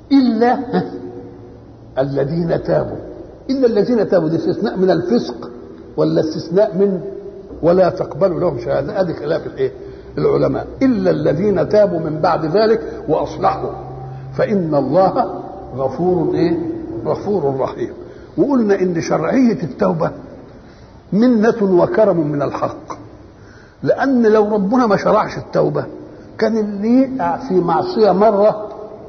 الا الذين تابوا الا الذين تابوا دي استثناء من الفسق ولا استثناء من ولا تقبلوا لهم شهاده ادي خلاف الايه العلماء الا الذين تابوا من بعد ذلك واصلحوا فان الله غفور ايه غفور رحيم وقلنا ان شرعيه التوبه منه وكرم من الحق لان لو ربنا ما شرعش التوبه كان اللي يقع في معصيه مره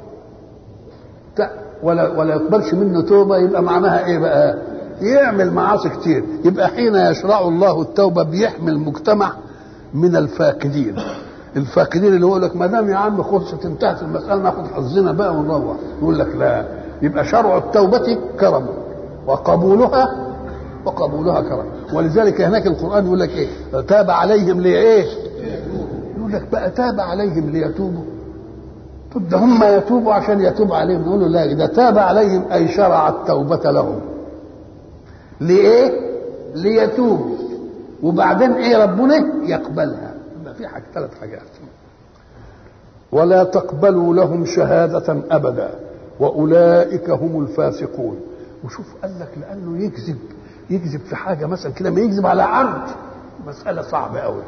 ولا ولا يقبلش منه توبه يبقى معناها ايه بقى؟ يعمل معاصي كتير يبقى حين يشرع الله التوبه بيحمي المجتمع من الفاقدين الفاقدين اللي يقول لك ما دام يا عم خلصت انتهت المساله ناخد حظنا بقى ونروح يقول لك لا يبقى شرع التوبه كرم وقبولها وقبولها كرم ولذلك هناك القران يقول لك ايه تاب عليهم لايه يقول لك بقى تاب عليهم ليتوبوا طب ده هم يتوبوا عشان يتوب عليهم نقول له لا ده تاب عليهم اي شرع التوبه لهم لإيه؟ ليتوبوا وبعدين إيه ربنا يقبلها يبقى في حاجة ثلاث حاجات ولا تقبلوا لهم شهادة أبدا وأولئك هم الفاسقون وشوف قال لك لأنه يكذب يكذب في حاجة مثلا كده ما يكذب على عرض مسألة صعبة أوي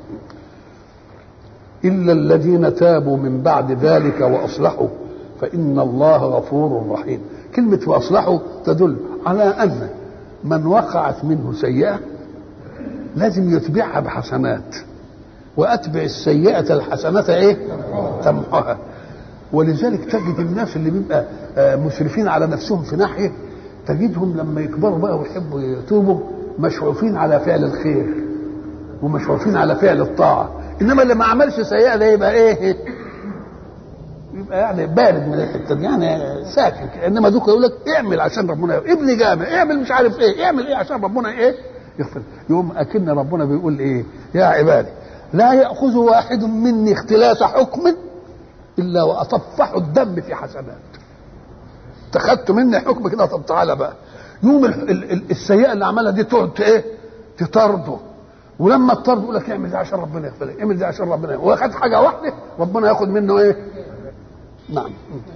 إلا الذين تابوا من بعد ذلك وأصلحوا فإن الله غفور رحيم كلمة وأصلحوا تدل على أن من وقعت منه سيئة لازم يتبعها بحسنات وأتبع السيئة الحسنة إيه؟ تمحها ولذلك تجد الناس اللي بيبقى مسرفين على نفسهم في ناحية تجدهم لما يكبروا بقى ويحبوا يتوبوا مشعوفين على فعل الخير ومشعوفين على فعل الطاعة إنما اللي ما عملش سيئة ده يبقى إيه؟ يبقى يعني بارد من الحته دي يعني ساكت انما دوك يقول لك اعمل عشان ربنا ابني جامع اعمل مش عارف ايه اعمل ايه عشان ربنا ايه يغفر يوم اكن ربنا بيقول ايه يا عبادي لا ياخذ واحد مني اختلاس حكم الا واطفح الدم في حسنات اتخذت مني حكم كده طب تعالى بقى يوم ال ال ال السيئه اللي عملها دي تقعد ايه تطرده ولما تطرده يقول لك اعمل ده عشان ربنا يغفر لك اعمل ده عشان ربنا يغفر واخد حاجه واحده ربنا ياخد منه ايه نعم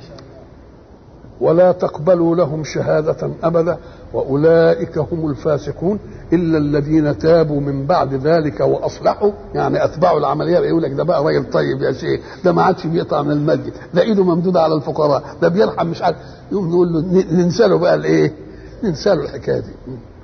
ولا تقبلوا لهم شهادة أبدا وأولئك هم الفاسقون إلا الذين تابوا من بعد ذلك وأصلحوا يعني أتبعوا العملية يقول لك ده بقى راجل طيب يا شيخ ده ما عادش بيقطع من المسجد ده إيده ممدودة على الفقراء ده بيرحم مش عارف يقوم نقول له ننسى له بقى الإيه؟ ننسى له الحكاية دي